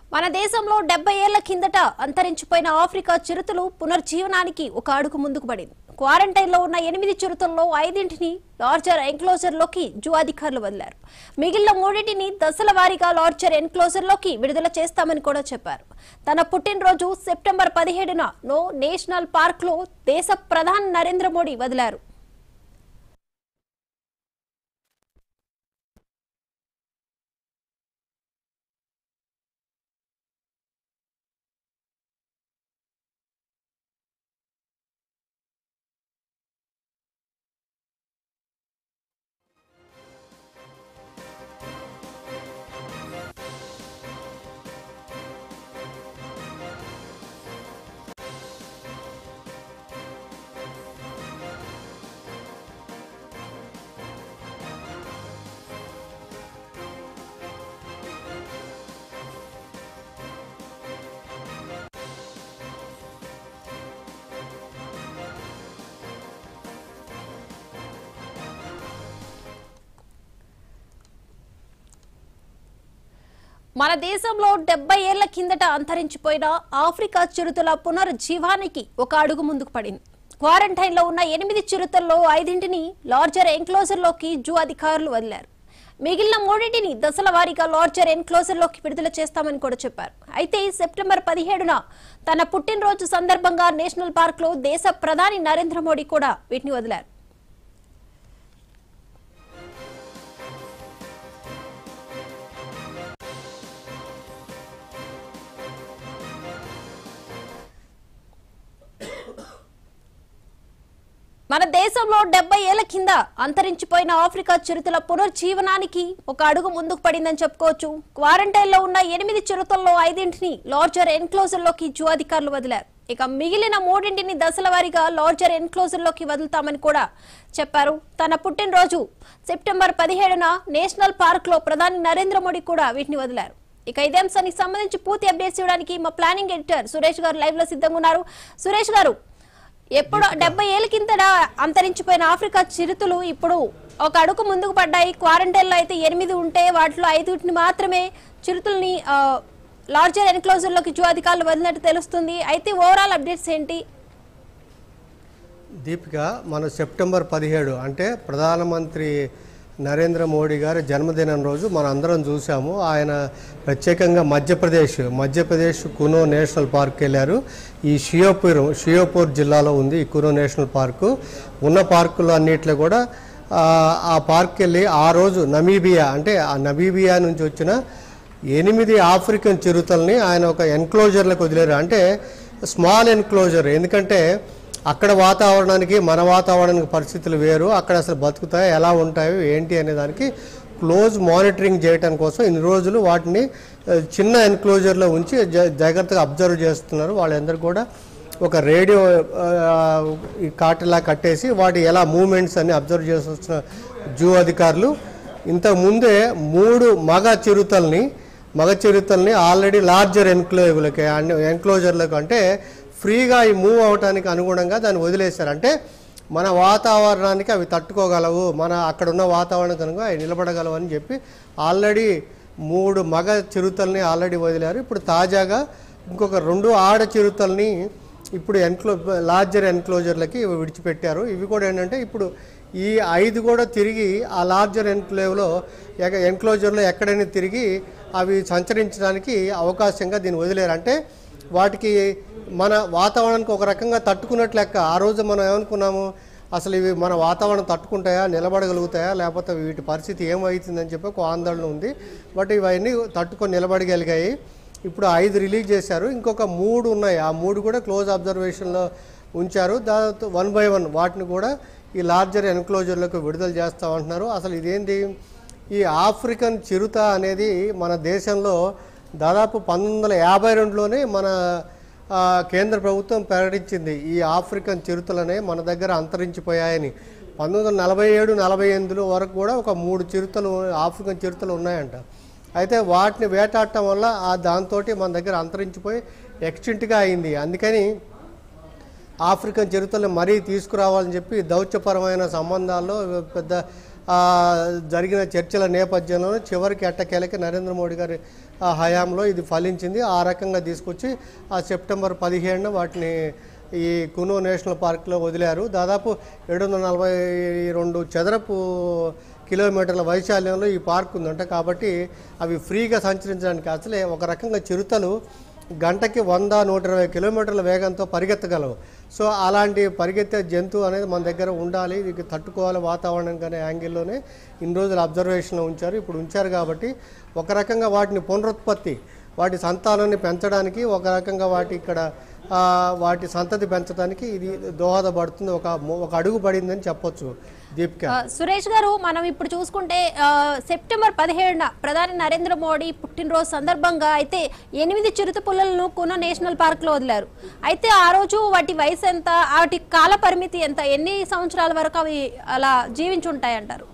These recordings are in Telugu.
మన దేశంలో డెబ్బై ఏళ్ల కిందట అంతరించిపోయిన ఆఫ్రికా చిరుతలు పునర్జీవనానికి ఒక అడుగు ముందుకు పడింది క్వారంటైన్ లో ఉన్న ఎనిమిది చిరుతల్లో ఐదింటిని లార్జర్ ఎన్క్లోజర్ లోకి జూ అధికారులు వదిలారు మిగిలిన మూడింటిని దశల వారీగా లార్జర్ ఎన్క్లోజర్ లోకి విడుదల చేస్తామని కూడా చెప్పారు తన పుట్టినరోజు సెప్టెంబర్ పదిహేడున నో నేషనల్ పార్క్ లో దేశ ప్రధాని నరేంద్ర మోడీ వదిలారు మన దేశంలో డెబ్బై ఏళ్ల కిందట అంతరించిపోయిన ఆఫ్రికా చిరుతల పునరుజ్జీవానికి ఒక అడుగు ముందుకు పడింది క్వారంటైన్ లో ఉన్న ఎనిమిది చిరుతల్లో ఐదింటిని లార్జర్ ఎన్క్లోజర్ లోకి జూ అధికారులు వదిలారు మిగిలిన మూడింటిని దశల వారీగా లార్జర్ ఎన్క్లోజర్ లోకి విడుదల చేస్తామని కూడా చెప్పారు అయితే సెప్టెంబర్ పదిహేడున తన పుట్టినరోజు సందర్భంగా నేషనల్ పార్క్ లో దేశ ప్రధాని నరేంద్ర మోడీ కూడా వీటిని వదిలారు మన దేశంలో డెబ్బై ఏళ్ల కింద అంతరించిపోయిన ఆఫ్రికా చిరుతల పునర్జీవనానికి ఒక అడుగు ముందుకు పడిందని చెప్పుకోవచ్చు క్వారంటైన్ లో ఉన్న ఎనిమిది చిరుతల్లో ఐదింటిని లార్జర్ ఎన్క్లోజర్ లోకి జూ అధికారులు వదిలారు ఇక మిగిలిన మూడింటిని దశల వారీగా లార్జర్ ఎన్క్లోజర్ లోకి వదులుతామని కూడా చెప్పారు తన పుట్టినరోజు సెప్టెంబర్ పదిహేడున నేషనల్ పార్క్ లో ప్రధాని నరేంద్ర మోడీ కూడా వీటిని వదిలారు ఇక ఇదే అంశానికి సంబంధించి పూర్తి అప్డేట్స్ ఇవ్వడానికి మా ప్లానింగ్ ఎడిటర్ సురేష్ గారు లైవ్ లో సిద్ధంగా ఉన్నారు సురేష్ గారు ఎప్పుడు డెబ్బై ఏళ్ళ కిందట అంతరించిపోయిన ఆఫ్రికా చిరుతలు ఇప్పుడు ఒక అడుగు ముందుకు పడ్డాయి క్వారంటైన్ లో అయితే ఎనిమిది ఉంటే వాటిలో ఐదుటిని మాత్రమే చిరుతల్ని ఆ, లార్జర్ ఎన్క్లోజర్ లోకి జూ అధికారులు వదిలినట్టు తెలుస్తుంది అయితే ఓవరాల్ అప్డేట్స్ ఏంటి దీపిక మన సెప్టెంబర్ పదిహేడు అంటే ప్రధానమంత్రి నరేంద్ర మోడీ గారి జన్మదినం రోజు మనం అందరం చూసాము ఆయన ప్రత్యేకంగా మధ్యప్రదేశ్ మధ్యప్రదేశ్ కునో నేషనల్ పార్క్ వెళ్ళారు ఈ షియోపూర్ షియోపూర్ జిల్లాలో ఉంది ఈ కునో నేషనల్ పార్కు ఉన్న పార్కులు అన్నిట్లో కూడా ఆ, ఆ పార్క్ వెళ్ళి ఆ రోజు నమీబియా అంటే ఆ నమీబియా నుంచి వచ్చిన ఎనిమిది ఆఫ్రికన్ చిరుతల్ని ఆయన ఒక ఎన్క్లోజర్లకు వదిలేరు అంటే స్మాల్ ఎన్క్లోజర్ ఎందుకంటే అక్కడ వాతావరణానికి మన వాతావరణానికి పరిస్థితులు వేరు అక్కడ అసలు బతుకుతాయి ఎలా ఉంటాయి ఏంటి అనే దానికి క్లోజ్ మానిటరింగ్ చేయడం కోసం ఇన్ని రోజులు వాటిని ఆ, చిన్న ఎన్క్లోజర్లో ఉంచి జా- జాగ్రత్తగా అబ్జర్వ్ చేస్తున్నారు వాళ్ళందరూ కూడా ఒక రేడియో ఆ, ఈ కాటిలా కట్టేసి వాటి ఎలా మూమెంట్స్ అన్ని అబ్జర్వ్ చేసి వస్తున్న జూ అధికారులు ఇంతకు ముందే మూడు మగ చిరుతల్ని మగ చిరుతల్ని ఆల్రెడీ లార్జర్ ఎన్క్లోవ్లకి ఎన్క్లోజర్లకు అంటే ఫ్రీగా ఈ మూవ్ అవడానికి అనుగుణంగా దాన్ని వదిలేశారు అంటే మన వాతావరణానికి అవి తట్టుకోగలవు మన అక్కడ ఉన్న వాతావరణం కనుక అవి నిలబడగలవు అని చెప్పి ఆల్రెడీ మూడు మగ చిరుతల్ని ఆల్రెడీ వదిలారు ఇప్పుడు తాజాగా ఇంకొక రెండు ఆడ చిరుతల్ని ఇప్పుడు ఎన్క్లో లార్జర్ ఎన్క్లోజర్లకి విడిచిపెట్టారు ఇవి కూడా ఏంటంటే ఇప్పుడు ఈ ఐదు కూడా తిరిగి ఆ లార్జర్ ఎన్క్లేవ్లో ఎక ఎన్క్లోజర్లో ఎక్కడైనా తిరిగి అవి సంచరించడానికి అవకాశంగా దీన్ని వదిలేరు అంటే వాటికి మన వాతావరణానికి ఒక రకంగా తట్టుకున్నట్లు లెక్క ఆ రోజు మనం ఏమనుకున్నాము అసలు ఇవి మన వాతావరణం తట్టుకుంటాయా నిలబడగలుగుతాయా లేకపోతే వీటి పరిస్థితి ఏమవుతుందని చెప్పి ఒక ఆందోళన ఉంది బట్ ఇవన్నీ తట్టుకొని నిలబడగలిగాయి ఇప్పుడు ఐదు రిలీజ్ చేశారు ఇంకొక మూడు ఉన్నాయి ఆ మూడు కూడా క్లోజ్ అబ్జర్వేషన్లో ఉంచారు దాంతో వన్ బై వన్ వాటిని కూడా ఈ లార్జర్ ఎన్క్లోజర్లకు విడుదల చేస్తామంటున్నారు అసలు ఇదేంటి ఈ ఆఫ్రికన్ చిరుత అనేది మన దేశంలో దాదాపు పంతొమ్మిది వందల యాభై రెండులోనే మన ఆ, కేంద్ర ప్రభుత్వం ప్రకటించింది ఈ ఆఫ్రికన్ చిరుతలనే మన దగ్గర అంతరించిపోయాయని పంతొమ్మిది వందల నలభై ఏడు నలభై ఎనిమిదిలో వరకు కూడా ఒక మూడు చిరుతలు ఆఫ్రికన్ చిరుతలు ఉన్నాయంట అయితే వాటిని వేటాడటం వల్ల ఆ దాంతో మన దగ్గర అంతరించిపోయి ఎక్స్టింట్గా అయింది అందుకని ఆఫ్రికన్ చిరుతలు మరీ తీసుకురావాలని చెప్పి దౌత్యపరమైన సంబంధాల్లో పెద్ద ఆ, జరిగిన చర్చల నేపథ్యంలో చివరికి ఎట్టకేలకి నరేంద్ర మోడీ గారి ఆ, హయాంలో ఇది ఫలించింది ఆ రకంగా తీసుకొచ్చి ఆ సెప్టెంబర్ పదిహేడున వాటిని ఈ కునో నేషనల్ పార్క్లో వదిలారు దాదాపు ఏడు వందల నలభై రెండు చదరపు కిలోమీటర్ల వైశాల్యంలో ఈ పార్క్ ఉందంట కాబట్టి అవి ఫ్రీగా సంచరించడానికి అసలే ఒక రకంగా చిరుతలు గంటకి వంద నూట ఇరవై కిలోమీటర్ల వేగంతో పరిగెత్తగలవు సో అలాంటి పరిగెత్తే జంతువు అనేది మన దగ్గర ఉండాలి ఇది తట్టుకోవాలి వాతావరణం అనే యాంగిల్లోనే ఇన్ని రోజులు అబ్జర్వేషన్లో ఉంచారు ఇప్పుడు ఉంచారు కాబట్టి ఒక రకంగా వాటిని పునరుత్పత్తి వాటి సంతానాన్ని పెంచడానికి ఒక రకంగా వాటి ఇక్కడ ఆ, వాటి సంతతి పెంచడానికి ఇది దోహదపడుతుంది ఒక ఒక అడుగు పడిందని చెప్పొచ్చు దీపిక ఆ, సురేష్ గారు మనం ఇప్పుడు చూసుకుంటే ఆ, సెప్టెంబర్ పదిహేడున ప్రధాని నరేంద్ర మోడీ పుట్టినరోజు సందర్భంగా అయితే ఎనిమిది చిరుత పుల్లలను కున నేషనల్ పార్క్ లో వదిలారు అయితే ఆ రోజు వాటి వయసు ఎంత వాటి కాల పరిమితి ఎంత ఎన్ని సంవత్సరాల వరకు అవి అలా జీవించి ఉంటాయి అంటారు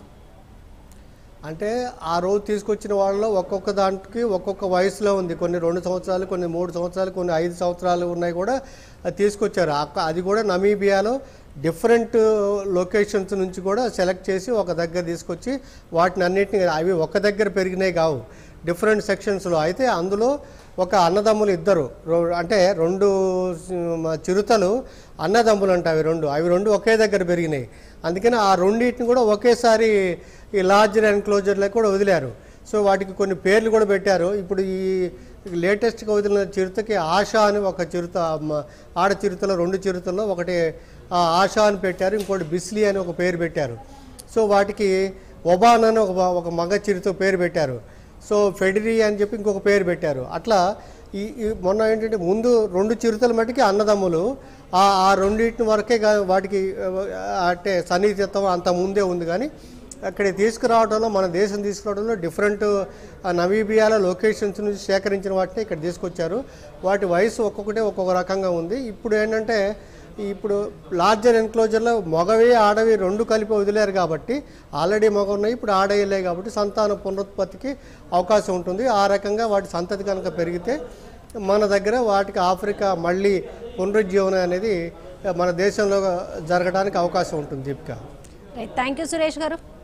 అంటే ఆ రోజు తీసుకొచ్చిన వాళ్ళలో ఒక్కొక్క దానికి ఒక్కొక్క వయసులో ఉంది కొన్ని రెండు సంవత్సరాలు కొన్ని మూడు సంవత్సరాలు కొన్ని ఐదు సంవత్సరాలు ఉన్నాయి కూడా అది తీసుకొచ్చారు అక్క- అది కూడా నమీబియాలో డిఫరెంట్ లొకేషన్స్ నుంచి కూడా సెలెక్ట్ చేసి ఒక దగ్గర తీసుకొచ్చి వాటిని అన్నిటిని అవి ఒక దగ్గర పెరిగినాయి కావు డిఫరెంట్ సెక్షన్స్లో అయితే అందులో ఒక అన్నదమ్ములు ఇద్దరు రో- అంటే రెండు మ, చిరుతలు అన్నదమ్ములు అంట అవి రెండు అవి రెండు ఒకే దగ్గర పెరిగినాయి అందుకని ఆ రెండింటిని కూడా ఒకేసారి ఈ లార్జర్ ఎన్క్లోజర్లో కూడా వదిలారు సో వాటికి కొన్ని పేర్లు కూడా పెట్టారు ఇప్పుడు ఈ లేటెస్ట్గా వదిలిన చిరుతకి ఆశా అని ఒక చిరుత మ, ఆడ చిరుతలో రెండు చిరుతల్లో ఒకటి ఆ, ఆశా అని పెట్టారు ఇంకోటి బిస్లీ అని ఒక పేరు పెట్టారు సో వాటికి ఒబాన్ అని ఒక ఒక మగ చిరుత పేరు పెట్టారు సో ఫెడిరి అని చెప్పి ఇంకొక పేరు పెట్టారు అట్లా ఈ ఈ మొన్న ఏంటంటే ముందు రెండు చిరుతల మట్టుకి అన్నదమ్ములు ఆ ఆ రెండింటిని వరకే గా- వాటికి ఆ, అంటే సన్నిహితత్వం అంత ముందే ఉంది కానీ అక్కడ తీసుకురావడంలో మన దేశం తీసుకురావడంలో డిఫరెంట్ నవీబియాల లొకేషన్స్ నుంచి సేకరించిన వాటిని ఇక్కడ తీసుకొచ్చారు వాటి వయసు ఒక్కొక్కటే ఒక్కొక్క రకంగా ఉంది ఇప్పుడు ఏంటంటే ఇప్పుడు లార్జర్ ఎన్క్లోజర్లో మగవి ఆడవి రెండు కలిపి వదిలేరు కాబట్టి ఆల్రెడీ మగ ఉన్నాయి ఇప్పుడు ఆడ వెళ్ళాయి కాబట్టి సంతాన పునరుత్పత్తికి అవకాశం ఉంటుంది ఆ రకంగా వాటి సంతతి కనుక పెరిగితే మన దగ్గర వాటికి ఆఫ్రికా మళ్ళీ పునరుజ్జీవనం అనేది మన దేశంలో జరగడానికి అవకాశం ఉంటుంది దీపిక థ్యాంక్ యూ సురేష్ గారు